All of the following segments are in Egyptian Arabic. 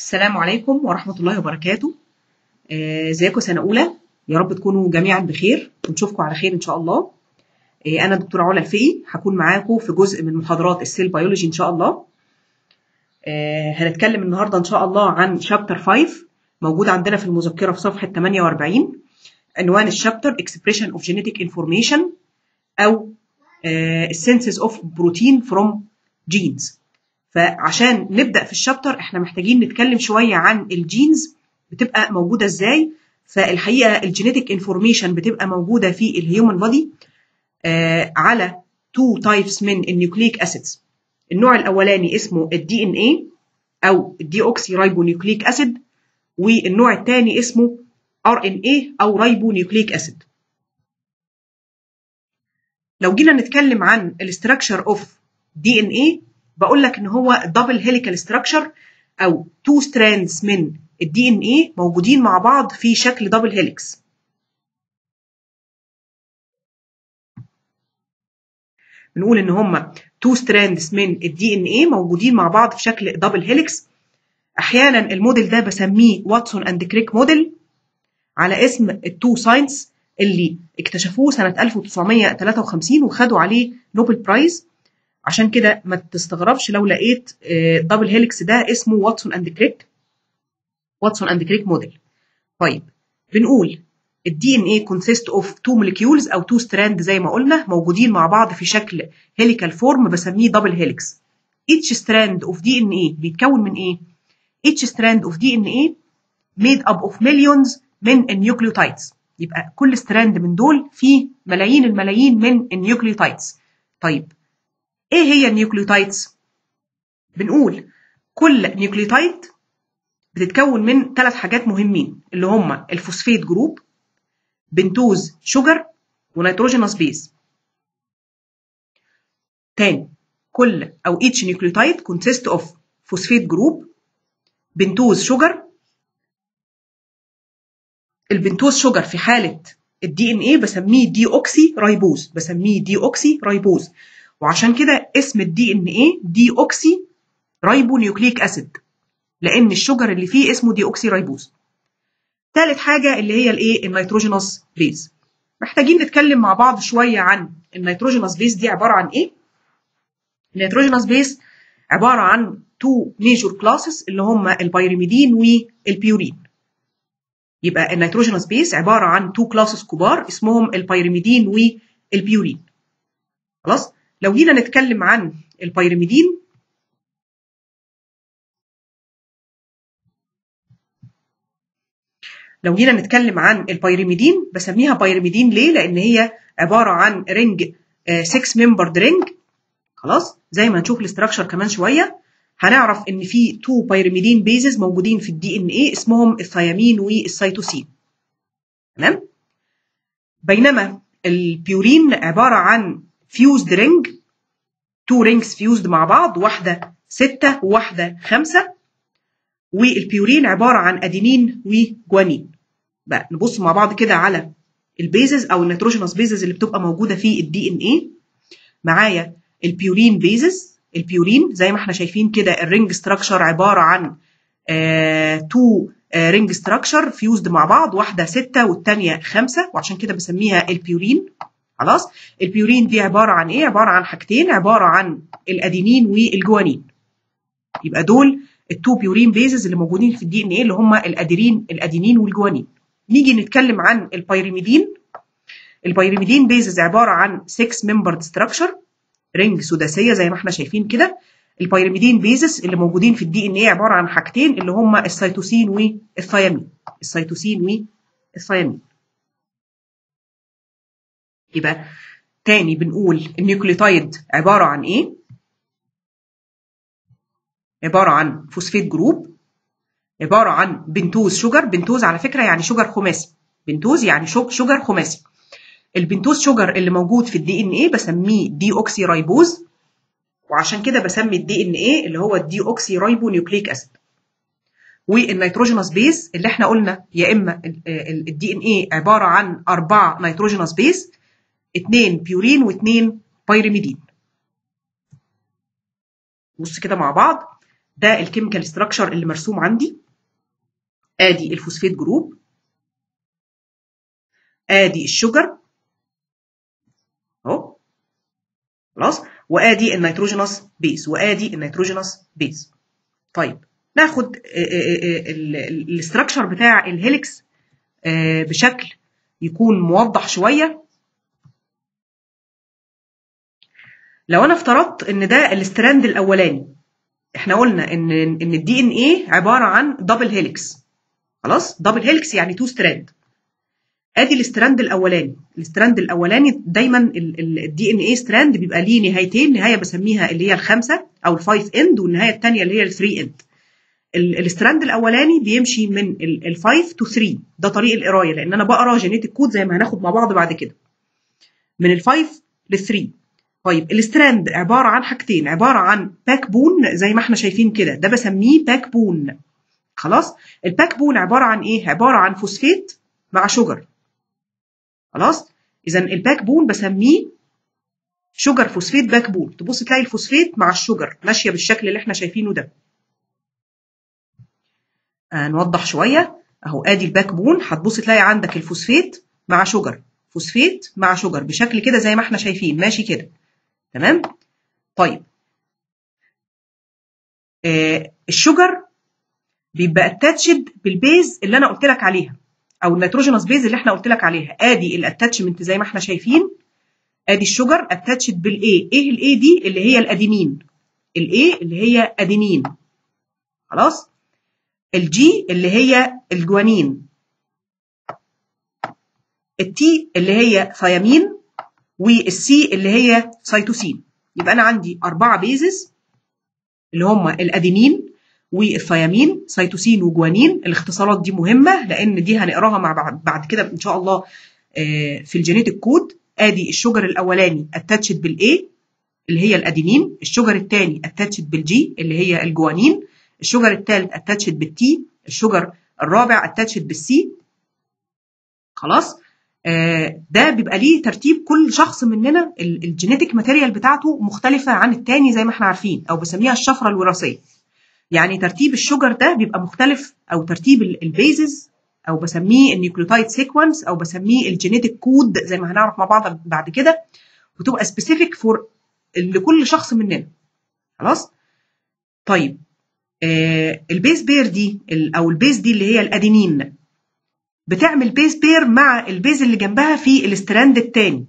السلام عليكم ورحمة الله وبركاته آه، ازيكم سنة أولى يا رب تكونوا جميعا بخير ونشوفكم على خير إن شاء الله آه، أنا دكتورة علا الفقي هكون معاكم في جزء من محاضرات السيل بيولوجي إن شاء الله آه، هنتكلم النهاردة إن شاء الله عن شابتر 5 موجود عندنا في المذكرة في صفحة 48 عنوان الشابتر Expression of Genetic Information أو Senses of Protein from Genes فعشان نبدا في الشابتر احنا محتاجين نتكلم شويه عن الجينز بتبقى موجوده ازاي فالحقيقه الجينيتك انفورميشن بتبقى موجوده في الهيومن بودي آه على تو تايبس من النيوكليك اسيدز النوع الاولاني اسمه الدي ان اي او الدي اوكسي رايبو نيوكليك اسيد والنوع الثاني اسمه ار ان اي او رايبو نيوكليك اسيد لو جينا نتكلم عن الاستراكشر اوف دي ان اي بقول لك ان هو دبل هيليكال ستراكشر او تو ستراندز من الدي ان اي موجودين مع بعض في شكل دبل هيليكس بنقول ان هم تو ستراندز من الدي ان اي موجودين مع بعض في شكل دبل هيليكس احيانا الموديل ده بسميه واتسون اند كريك موديل على اسم التو ساينس اللي اكتشفوه سنه 1953 وخدوا عليه نوبل برايز عشان كده ما تستغربش لو لقيت دبل هيليكس ده اسمه واتسون اند كريك واتسون اند كريك موديل طيب بنقول الدي ان اي كونسيست اوف تو موليكيولز او تو ستراند زي ما قلنا موجودين مع بعض في شكل هيليكال فورم بسميه دبل هيليكس each strand of DNA بيتكون من ايه each strand of DNA made up of millions من النيوكليوتايدز يبقى كل ستراند من دول فيه ملايين الملايين من النيوكليوتايدز طيب ايه هي النيوكليوتايدز بنقول كل نيوكليوتايد بتتكون من ثلاث حاجات مهمين اللي هم الفوسفيت جروب بنتوز شوجر ونيتروجينوس بيز تاني كل او each nucleotide consist of phosphate group بنتوز شوجر البنتوز شوجر في حاله الدي ان ايه بسميه دي اوكسي رايبوز بسميه دي اوكسي رايبوز وعشان كده اسم الدي ان ايه دي اوكسي رايبو نيوكليك اسيد لان الشجر اللي فيه اسمه دي اوكسي رايبوز ثالث حاجه اللي هي الايه النيتروجينوس بيز محتاجين نتكلم مع بعض شويه عن النيتروجينوس بيز دي عباره عن ايه النيتروجينوس بيز عباره عن تو ميجور كلاسز اللي هم البيرميدين والبيورين يبقى النيتروجينوس بيز عباره عن تو كلاسز كبار اسمهم البيرميدين والبيورين خلاص لو جينا نتكلم عن البيرميدين لو جينا نتكلم عن البيرميدين بسميها بيرميدين ليه؟ لأن هي عبارة عن رينج 6 ممبرد رينج خلاص زي ما هنشوف الاستراكشر كمان شوية هنعرف إن في تو بيرميدين بيزز موجودين في الدي إن إيه اسمهم الثيامين والسيتوسين تمام؟ بينما البيورين عبارة عن فيوزد رينج تو رينجز فيوزد مع بعض واحدة ستة وواحدة خمسة والبيورين عبارة عن أدينين وجوانين بقى نبص مع بعض كده على البيزز أو النيتروجينوس بيزز اللي بتبقى موجودة في الدي إن إيه معايا البيورين بيزز البيورين زي ما احنا شايفين كده الرينج ستراكشر عبارة عن آه تو آه رينج ستراكشر فيوزد مع بعض واحدة ستة والتانية خمسة وعشان كده بسميها البيورين خلاص البيورين دي عباره عن ايه عباره عن حاجتين عباره عن الادينين والجوانين يبقى دول التو بيورين بيزز اللي موجودين في الدي ان ايه اللي هم الادينين الادينين والجوانين نيجي نتكلم عن البيرميدين البيرميدين بيزز عباره عن 6 ممبرد ستراكشر رينج سداسيه زي ما احنا شايفين كده البيرميدين بيزز اللي موجودين في الدي ان ايه عباره عن حاجتين اللي هم السيتوسين والثيامين السيتوسين والثيامين يبقى تاني بنقول النيوكليوتايد عبارة عن ايه؟ عبارة عن فوسفيت جروب عبارة عن بنتوز شجر بنتوز على فكرة يعني شجر خماسي بنتوز يعني شجر خماسي البنتوز شجر اللي موجود في الدي ان ايه بسميه دي اوكسي رايبوز وعشان كده بسمي الدي ان ايه اللي هو الدي اوكسي رايبو نيوكليك اسيد والنيتروجينوس بيز اللي احنا قلنا يا اما الدي ان ايه عباره عن اربعه نيتروجينوس بيز اتنين بيورين واتنين بايرميدين بص كده مع بعض ده الكيميكال ستراكشر اللي مرسوم عندي ادي الفوسفيت جروب ادي الشجر اهو خلاص وادي النيتروجينوس بيز وادي النيتروجينوس بيز طيب ناخد الاستراكشر بتاع الهيليكس بشكل يكون موضح شويه لو انا افترضت ان ده الاستراند الاولاني احنا قلنا ان ان الدي ان ايه عباره عن دبل هيليكس خلاص دبل هيليكس يعني تو ستراند ادي الاستراند الاولاني الاستراند الاولاني دايما الدي ان اي ستراند بيبقى ليه نهايتين نهايه بسميها اللي هي الخمسه او الفايف اند والنهايه الثانيه اللي هي الثري اند الاستراند الاولاني بيمشي من ال5 تو 3 ده طريق القرايه لان انا بقرا جينيتك كود زي ما هناخد مع بعض بعد كده من ال5 لل3 طيب الاستراند عباره عن حاجتين عباره عن باك بون زي ما احنا شايفين كده ده بسميه باك بون خلاص الباك بون عباره عن ايه عباره عن فوسفيت مع شجر خلاص اذا الباك بون بسميه شجر فوسفيت باك بون تبص تلاقي الفوسفيت مع الشجر ماشيه بالشكل اللي احنا شايفينه ده آه نوضح شويه اهو ادي الباك بون هتبص تلاقي عندك الفوسفيت مع شجر فوسفيت مع شجر بشكل كده زي ما احنا شايفين ماشي كده تمام طيب آه الشجر بيبقى اتاتشد بالبيز اللي انا قلت لك عليها او النيتروجينوس بيز اللي احنا قلت لك عليها ادي الاتاتشمنت زي ما احنا شايفين ادي الشجر اتاتشد بالاي ايه الاي دي اللي هي الادينين الاي اللي هي ادينين خلاص الجي اللي هي الجوانين التي اللي هي ثيامين والسي اللي هي سيتوسين يبقى انا عندي اربعه بيزز اللي هم الادينين والثيامين سيتوسين وجوانين الاختصارات دي مهمه لان دي هنقراها مع بعض بعد كده ان شاء الله في الجينيتك كود ادي الشجر الاولاني اتاتشد بالاي اللي هي الادينين الشجر الثاني اتاتشد بالجي اللي هي الجوانين الشجر الثالث اتاتشد بالتي الشجر الرابع اتاتشد بالسي خلاص آه ده بيبقى ليه ترتيب كل شخص مننا الجينيتك ماتيريال بتاعته مختلفه عن الثاني زي ما احنا عارفين او بسميها الشفره الوراثيه يعني ترتيب الشجر ده بيبقى مختلف او ترتيب البيزز او بسميه النيوكليوتايد سيكونس او بسميه الجينيتك كود زي ما هنعرف مع بعض بعد كده وتبقى سبيسيفيك فور لكل شخص مننا خلاص طيب آه البيس بير دي او البيس دي اللي هي الادينين بتعمل بيس بير مع البيز اللي جنبها في الاستراند الثاني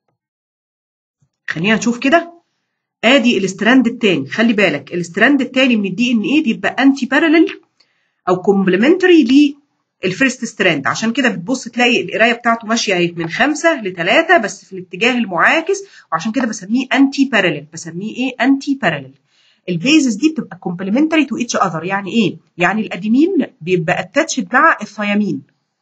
خلينا نشوف كده ادي الاستراند الثاني خلي بالك الاستراند الثاني من الدي ان ايه بيبقى انتي بارالل او كومبلمنتري للفيرست ستراند عشان كده بتبص تلاقي القرايه بتاعته ماشيه اهي من خمسه لثلاثه بس في الاتجاه المعاكس وعشان كده بسميه انتي بارالل بسميه ايه انتي بارالل البيزز دي بتبقى كومبلمنتري تو ايتش اذر يعني ايه يعني الادينين بيبقى اتاتشد مع الثيامين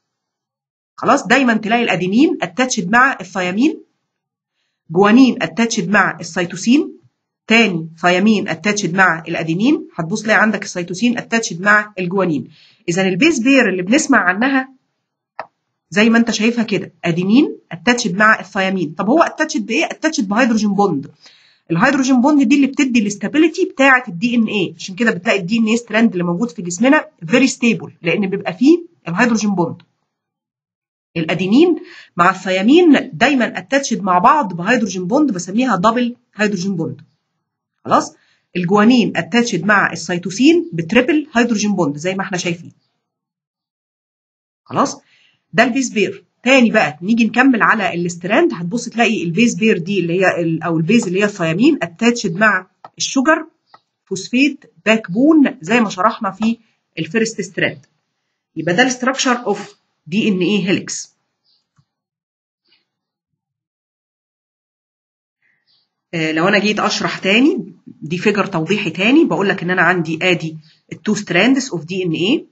خلاص دايما تلاقي الادينين اتاتشد مع الثيامين جوانين اتاتشد مع السيتوسين تاني ثيامين اتاتشد مع الادينين هتبص تلاقي عندك السيتوسين اتاتشد مع الجوانين اذا البيز بير اللي بنسمع عنها زي ما انت شايفها كده ادينين اتاتشد مع الثيامين طب هو اتاتشد بايه اتاتشد بهيدروجين بوند الهيدروجين بوند دي اللي بتدي الاستابيليتي بتاعه الدي ان ايه عشان كده بتلاقي الدي ان ايه ستراند اللي موجود في جسمنا فيري ستيبل لان بيبقى فيه الهيدروجين بوند الادينين مع الثيامين دايما اتاتشد مع بعض بهيدروجين بوند بسميها دبل هيدروجين بوند خلاص الجوانين اتاتشد مع السيتوسين بتريبل هيدروجين بوند زي ما احنا شايفين خلاص ده البيس بير تاني بقى نيجي نكمل على الاستراند هتبص تلاقي البيس بير دي اللي هي او البيز اللي هي الثيامين اتاتشد مع الشجر فوسفيت باك بون زي ما شرحنا في الفيرست ستراند يبقى ده الاستراكشر اوف دي ان ايه هيليكس لو انا جيت اشرح تاني دي فيجر توضيحي تاني بقول لك ان انا عندي ادي التو ستراندز اوف دي ان ايه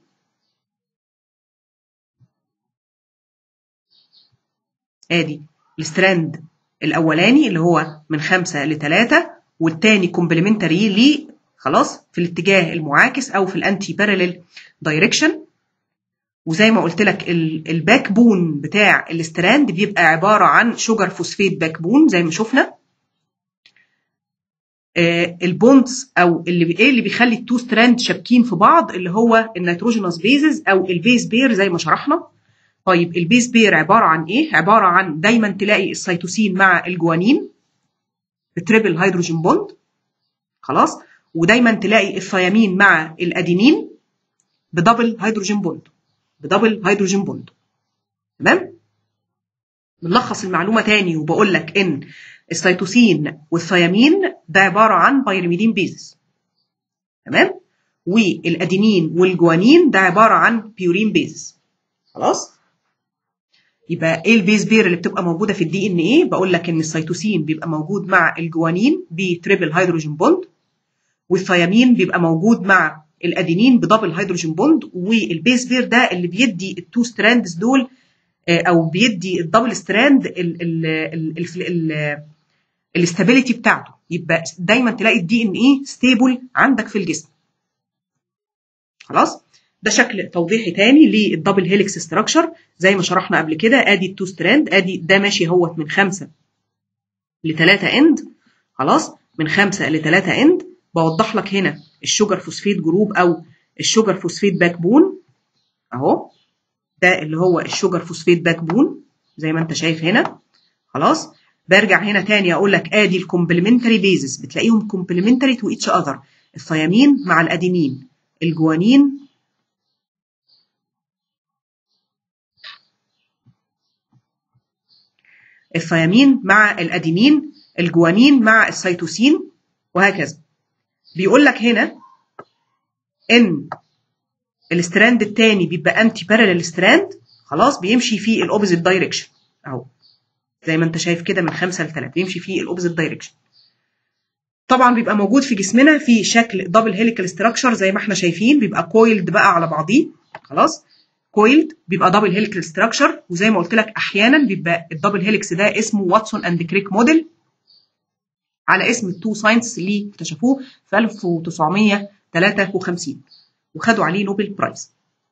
ادي الستراند الاولاني اللي هو من خمسة لثلاثة والتاني كومبلمنتري ليه خلاص في الاتجاه المعاكس او في الانتي باراليل دايركشن وزي ما قلت لك الباك بون بتاع الاستراند بيبقى عباره عن شجر فوسفيت باك بون زي ما شفنا آه البونتس او اللي ايه اللي بيخلي التو ستراند شابكين في بعض اللي هو النيتروجينوس بيزز او البيز بير زي ما شرحنا طيب البيز بير عباره عن ايه عباره عن دايما تلاقي السيتوسين مع الجوانين بتريبل هيدروجين بوند خلاص ودايما تلاقي الثيامين مع الادينين بدبل هيدروجين بوند بدبل هيدروجين بوند تمام بنلخص المعلومه تاني وبقول لك ان السيتوسين والثيامين ده عباره عن بايرميدين بيزز تمام والادينين والجوانين ده عباره عن بيورين بيزز خلاص يبقى ايه البيز بير اللي بتبقى موجوده في الدي ان ايه بقول لك ان السيتوسين بيبقى موجود مع الجوانين بتريبل هيدروجين بوند والثيامين بيبقى موجود مع الادينين بدبل هيدروجين بوند والبيز بير ده اللي بيدي التو ستراندز دول او بيدي الدبل ستراند الاستابيليتي بتاعته يبقى دايما تلاقي الدي ان ايه ستيبل عندك في الجسم خلاص ده شكل توضيحي تاني للدبل هيليكس ستراكشر زي ما شرحنا قبل كده ادي التو ستراند ادي ده ماشي اهوت من خمسه لثلاثه اند خلاص من خمسه لثلاثه اند بوضح لك هنا الشوجر فوسفيت جروب او الشوجر فوسفيت باك بون اهو ده اللي هو الشوجر فوسفيت باك بون زي ما انت شايف هنا خلاص برجع هنا تاني اقول لك ادي الكومبلمنتري بيزس بتلاقيهم كومبلمنتري تو ايتش اذر الثيامين مع الادينين الجوانين الثيامين مع الادينين الجوانين مع السيتوسين وهكذا بيقول لك هنا ان الستراند الثاني بيبقى انتي بارالل ستراند خلاص بيمشي في الاوبوزيت دايركشن اهو زي ما انت شايف كده من 5 ل 3 بيمشي في الاوبوزيت دايركشن طبعا بيبقى موجود في جسمنا في شكل دبل هيليكال ستراكشر زي ما احنا شايفين بيبقى كويلد بقى على بعضيه خلاص كويلد بيبقى دبل هيليكال ستراكشر وزي ما قلت لك احيانا بيبقى الدبل هيليكس ده اسمه واتسون اند كريك موديل على اسم التو ساينس اللي اكتشفوه في 1953 وخدوا عليه نوبل برايز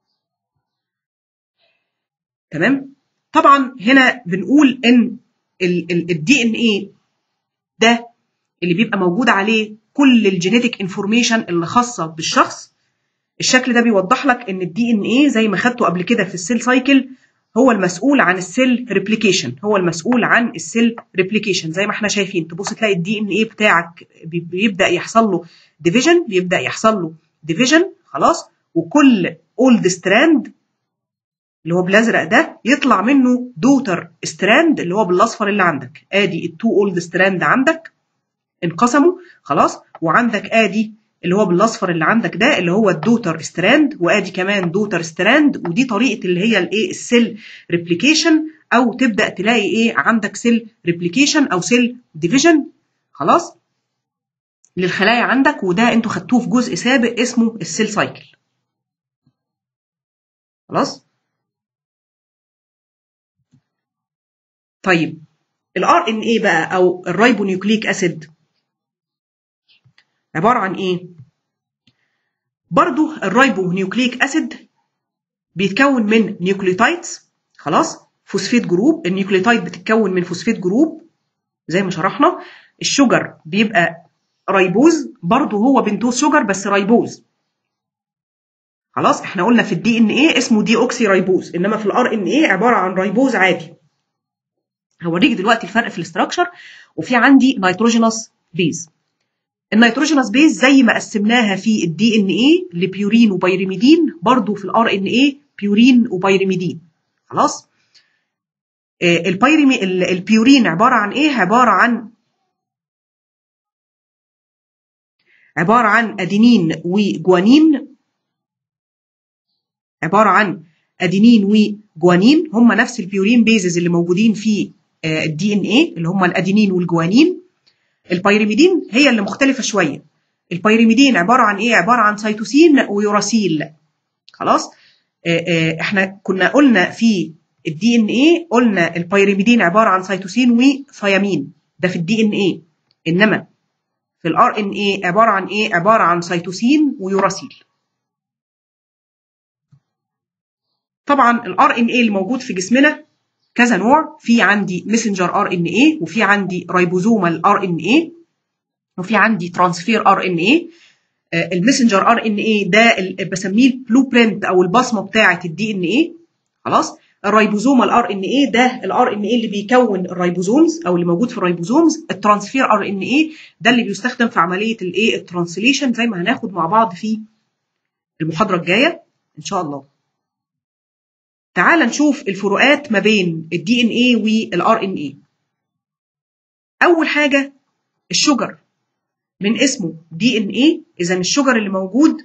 تمام طبعا هنا بنقول ان الدي ان ايه ده اللي بيبقى موجود عليه كل الجينيتك انفورميشن اللي خاصه بالشخص الشكل ده بيوضح لك ان الدي ان ايه زي ما خدته قبل كده في السيل سايكل هو المسؤول عن السيل ريبليكيشن هو المسؤول عن السيل ريبليكيشن زي ما احنا شايفين تبص تلاقي الدي ان ايه بتاعك بيبدا يحصل له ديفيجن بيبدا يحصل له ديفيجن خلاص وكل اولد ستراند اللي هو بالازرق ده يطلع منه دوتر ستراند اللي هو بالاصفر اللي عندك ادي التو اولد ستراند عندك انقسموا خلاص وعندك ادي اللي هو بالاصفر اللي عندك ده اللي هو الدوتر ستراند وادي كمان دوتر ستراند ودي طريقه اللي هي الايه السيل ريبليكيشن او تبدا تلاقي ايه عندك سيل ريبليكيشن او سيل ديفيجن خلاص للخلايا عندك وده انتوا خدتوه في جزء سابق اسمه السيل سايكل خلاص طيب الار ان ايه بقى او الرايبونيوكليك اسيد عباره عن ايه برضو الرايبونيوكليك اسيد بيتكون من نيوكليوتايدز خلاص فوسفيت جروب النيوكليوتايد بتتكون من فوسفيت جروب زي ما شرحنا الشجر بيبقى رايبوز برضو هو بنتوز شجر بس رايبوز خلاص احنا قلنا في الدي ان ايه اسمه دي اوكسي رايبوز انما في الار ان ايه عباره عن رايبوز عادي هوريك دلوقتي الفرق في الاستراكشر وفي عندي نيتروجينوس بيز النيتروجينوس بيز زي ما قسمناها في الدي ان ايه لبيورين وبيرميدين برضو في الار ان ايه بيورين وبيرميدين خلاص آه البيرمي البيورين عباره عن ايه عباره عن عباره عن ادينين وجوانين عباره عن ادينين وجوانين هم نفس البيورين بيزز اللي موجودين في الدي ان ايه اللي هم الادينين والجوانين البيرميدين هي اللي مختلفه شويه البيرميدين عباره عن ايه عباره عن سيتوسين ويوراسيل خلاص احنا كنا قلنا في الدي ان ايه قلنا البيرميدين عباره عن سيتوسين وثيامين ده في الدي ان ايه انما في الار ان ايه عباره عن ايه عباره عن سيتوسين ويوراسيل طبعا الار ان ايه اللي موجود في جسمنا كذا نوع في عندي ميسنجر ار ان ايه وفي عندي رايبوزومال ار ان ايه وفي عندي ترانسفير ار ان اي المسنجر ار ان اي ده ال- بسميه البلو برنت او البصمه بتاعه الدي ان اي خلاص الريبوزوم الار ان اي ده الار ان اي اللي بيكون الريبوزومز او اللي موجود في الريبوزومز الترانسفير ار ان اي ده اللي بيستخدم في عمليه الايه الترانسليشن زي ما هناخد مع بعض في المحاضره الجايه ان شاء الله تعال نشوف الفروقات ما بين الدي ان اي والار ان اي اول حاجه الشجر من اسمه دي ان اي اذا الشجر اللي موجود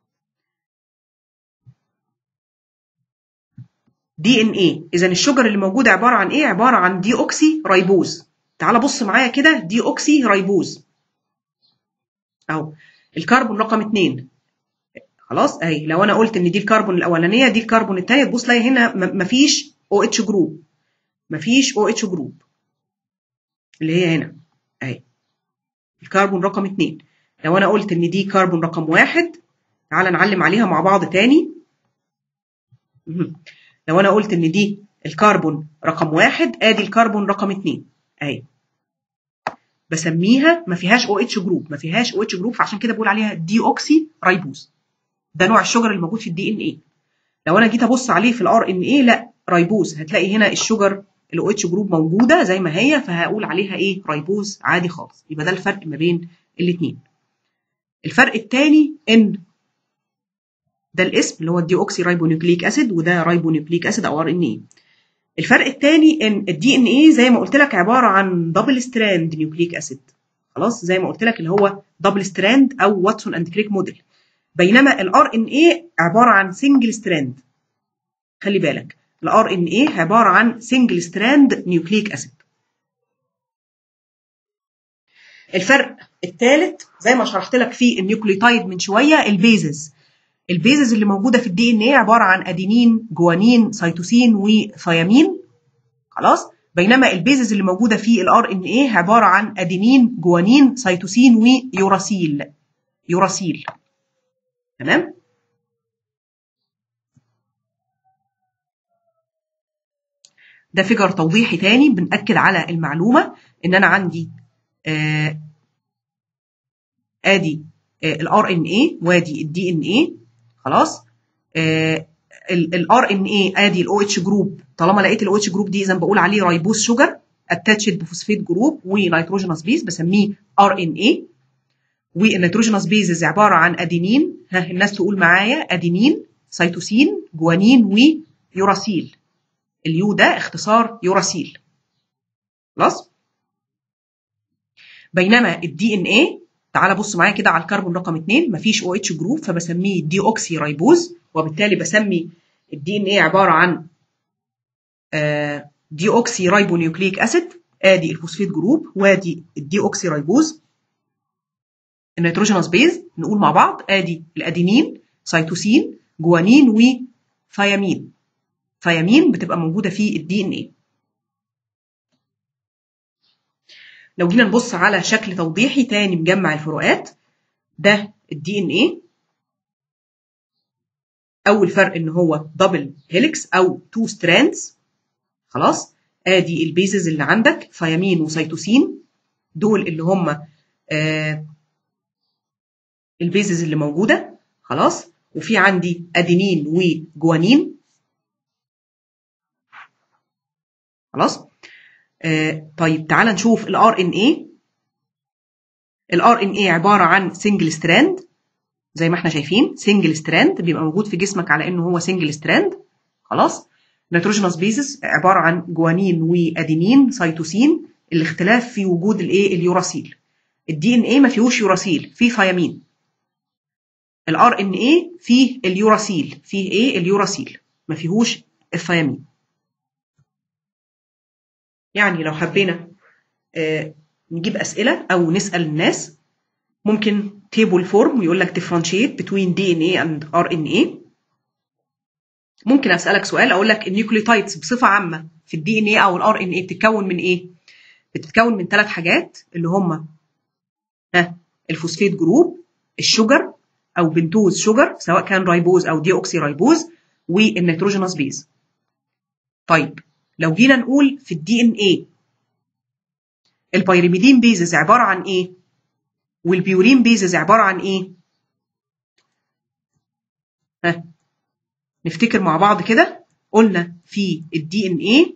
دي ان اي اذا الشجر اللي موجود عباره عن ايه عباره عن دي اوكسي رايبوز تعال بص معايا كده دي اوكسي رايبوز اهو الكربون رقم 2 خلاص اهي لو انا قلت ان دي الكربون الاولانيه دي الكربون الثانيه تبص تلاقي هنا م- مفيش او اتش جروب مفيش او اتش جروب اللي هي هنا اهي الكربون رقم 2 لو انا قلت ان دي كربون رقم واحد تعال نعلم عليها مع بعض تاني مهم. لو انا قلت ان دي الكربون رقم واحد ادي الكربون رقم اتنين اهي بسميها ما فيهاش او اتش جروب ما فيهاش او اتش جروب فعشان كده بقول عليها دي اوكسي رايبوز ده نوع الشجر اللي موجود في الدي ان اي لو انا جيت ابص عليه في الار ان اي لا رايبوز هتلاقي هنا الشجر الاو اتش جروب موجوده زي ما هي فهقول عليها ايه رايبوز عادي خالص يبقى ده الفرق ما بين الاثنين الفرق الثاني ان ده الاسم اللي هو الدي اوكسي رايبونيوكليك اسيد وده رايبونيوكليك اسيد او ار ان اي الفرق الثاني ان الدي ان اي زي ما قلت لك عباره عن دبل ستراند نيوكليك اسيد خلاص زي ما قلت لك اللي هو دبل ستراند او واتسون اند كريك موديل بينما الار ان اي عباره عن سنجل ستراند خلي بالك الار ان اي عباره عن سنجل ستراند نيوكليك اسيد الفرق الثالث زي ما شرحت لك في النيوكليوتايد من شويه البيزز البيزز اللي موجوده في الدي ان اي عباره عن ادينين جوانين سيتوسين وثيامين خلاص بينما البيزز اللي موجوده في الار ان اي عباره عن ادينين جوانين سيتوسين ويوراسيل يوراسيل تمام ده فيجر توضيحي تاني بنأكد على المعلومه ان انا عندي آه ادي الار ان اي وادي الدي ان اي خلاص الار ان اي ادي الاو اتش جروب طالما لقيت الاو اتش جروب دي اذا بقول عليه رايبوز شوجر اتاتشد بفوسفيت جروب ونيتروجينوس بيز بسميه ار ان اي والنيتروجينوس بيز عباره عن ادينين ها الناس تقول معايا ادينين سيتوسين جوانين ويوراسيل اليو ده اختصار يوراسيل خلاص بينما الدي ان اي تعال بص معايا كده على الكربون رقم 2 مفيش او اتش جروب فبسميه دي اوكسي رايبوز وبالتالي بسمي الدي ان اي عباره عن دي اوكسي رايبونيوكليك اسيد ادي الفوسفيت جروب وادي الدي اوكسي رايبوز النيتروجينوس بيز نقول مع بعض ادي الادينين سيتوسين جوانين وثيامين ثيامين بتبقى موجوده في الدي ان اي لو جينا نبص على شكل توضيحي تاني مجمع الفروقات ده الدي ان اي اول فرق ان هو دبل هيليكس او تو ستراندز خلاص ادي البيزز اللي عندك ثيامين وسيتوسين دول اللي هم آه البيزز اللي موجوده خلاص وفي عندي ادينين وجوانين خلاص آه طيب تعال نشوف الار ان اي الار ان اي عباره عن سنجل ستراند زي ما احنا شايفين سنجل ستراند بيبقى موجود في جسمك على انه هو سنجل ستراند خلاص نيتروجينوس بيزس عباره عن جوانين وادينين سيتوسين الاختلاف في وجود الايه اليوراسيل الدي ان اي ما فيهوش يوراسيل فيه ثيامين الار ان اي فيه اليوراسيل فيه ايه اليوراسيل ما فيهوش الثيامين يعني لو حبينا آه نجيب اسئله او نسال الناس ممكن تيبل فورم ويقول لك differentiate between DNA and RNA ممكن اسالك سؤال اقول لك النيوكليوتايدز بصفه عامه في الدي ان اي او الار ان اي بتتكون من ايه بتتكون من ثلاث حاجات اللي هم ها الفوسفيت جروب الشجر او بنتوز شجر سواء كان رايبوز او دي اوكسي رايبوز والنيتروجينوس بيز طيب لو جينا نقول في الدي ان اي البيرميدين بيزز عباره عن ايه والبيورين بيزز عباره عن ايه ها نفتكر مع بعض كده قلنا في الدي ان ايه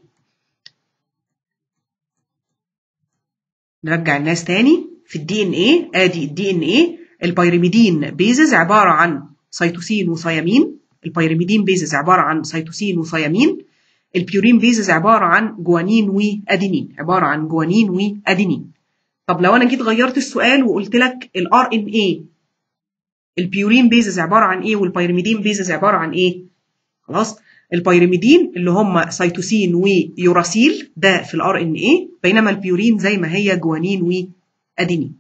نرجع الناس تاني في الدي ان ايه ادي الدي ان ايه البيرميدين بيزز عباره عن سيتوسين وثيامين البيرميدين بيزز عباره عن سيتوسين وثيامين البيورين بيزز عباره عن جوانين وادينين عباره عن جوانين وادينين طب لو انا جيت غيرت السؤال وقلت لك الار ان ايه البيورين بيزز عباره عن ايه والبيرميدين بيزز عباره عن ايه خلاص البيرميدين اللي هم سيتوسين ويوراسيل ده في الار ان ايه بينما البيورين زي ما هي جوانين وادينين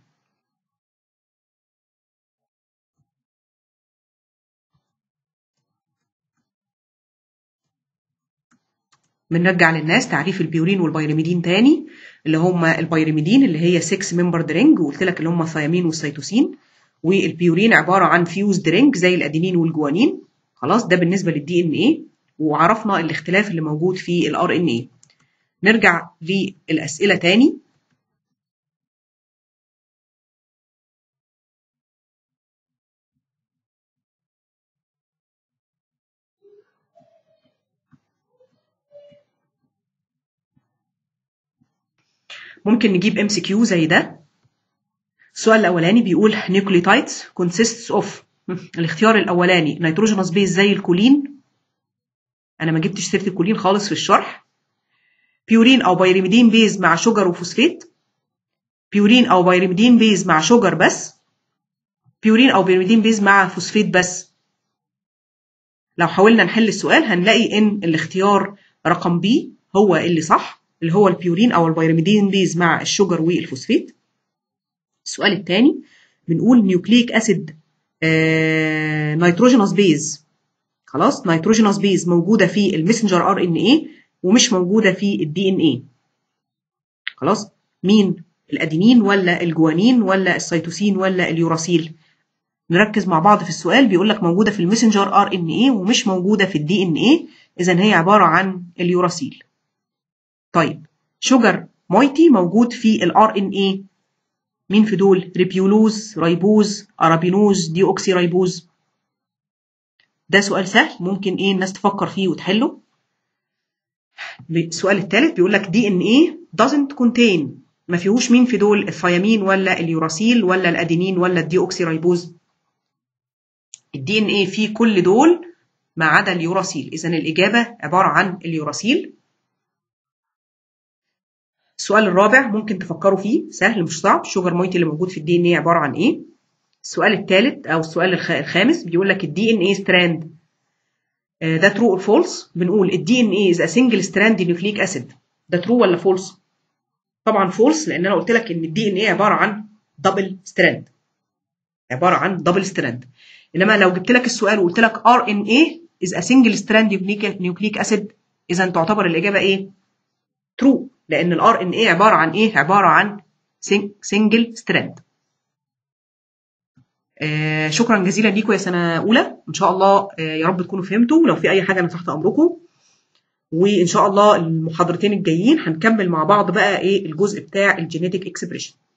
بنرجع للناس تعريف البيورين والبيرميدين تاني اللي هم البيرميدين اللي هي 6 ممبر درينج وقلت لك اللي هم الثيامين والسيتوسين والبيورين عباره عن فيوز درينج زي الادينين والجوانين خلاص ده بالنسبه للدي ان ايه وعرفنا الاختلاف اللي موجود في الار ان ايه نرجع للاسئله تاني ممكن نجيب ام سي كيو زي ده السؤال الاولاني بيقول نيوكليوتايدز consists of الاختيار الاولاني نيتروجينوس بيز زي الكولين انا ما جبتش سيره الكولين خالص في الشرح بيورين او بايريميدين بيز مع شجر وفوسفات بيورين او بايريميدين بيز مع شجر بس بيورين او بيرميدين بيز مع فوسفات بس لو حاولنا نحل السؤال هنلاقي ان الاختيار رقم بي هو اللي صح اللي هو البيورين او البيرميدين بيز مع الشجر والفوسفات السؤال الثاني بنقول نيوكليك اسيد آه نيتروجينوس بيز خلاص نيتروجينوس بيز موجوده في المسنجر ار ان اي ومش موجوده في الدي ان اي خلاص مين الادينين ولا الجوانين ولا السيتوسين ولا اليوراسيل نركز مع بعض في السؤال بيقول لك موجوده في المسنجر ار ان اي ومش موجوده في الدي ان اي اذا هي عباره عن اليوراسيل طيب شجر مويتي موجود في الار ان اي مين في دول ريبيولوز رايبوز ارابينوز دي اوكسي رايبوز ده سؤال سهل ممكن ايه الناس تفكر فيه وتحله السؤال الثالث بيقول لك دي ان ايه doesn't contain ما فيهوش مين في دول الثيامين ولا اليوراسيل ولا الادينين ولا الدي اوكسي رايبوز الدي ان ايه فيه كل دول ما عدا اليوراسيل اذا الاجابه عباره عن اليوراسيل السؤال الرابع ممكن تفكروا فيه سهل مش صعب الشوجر مويتي اللي موجود في الدي ان ايه عباره عن ايه السؤال الثالث او السؤال الخامس بيقول لك الدي ان ايه ستراند ده ترو اور فولس بنقول الدي ان ايه از ا سنجل ستراند نيوكليك اسيد ده ترو ولا فولس طبعا فولس لان انا قلت لك ان الدي ان ايه عباره عن دبل ستراند عباره عن دبل ستراند انما لو جبت لك السؤال وقلت لك ار ان ايه از ا سنجل ستراند نيوكليك اسيد اذا تعتبر الاجابه ايه ترو لان الار ان ايه عباره عن ايه عباره عن سنجل ستراند آه شكرا جزيلا ليكم يا سنه اولى ان شاء الله آه يا رب تكونوا فهمتوا لو في اي حاجه انا تحت امركم وان شاء الله المحاضرتين الجايين هنكمل مع بعض بقى ايه الجزء بتاع الجينيتك اكسبريشن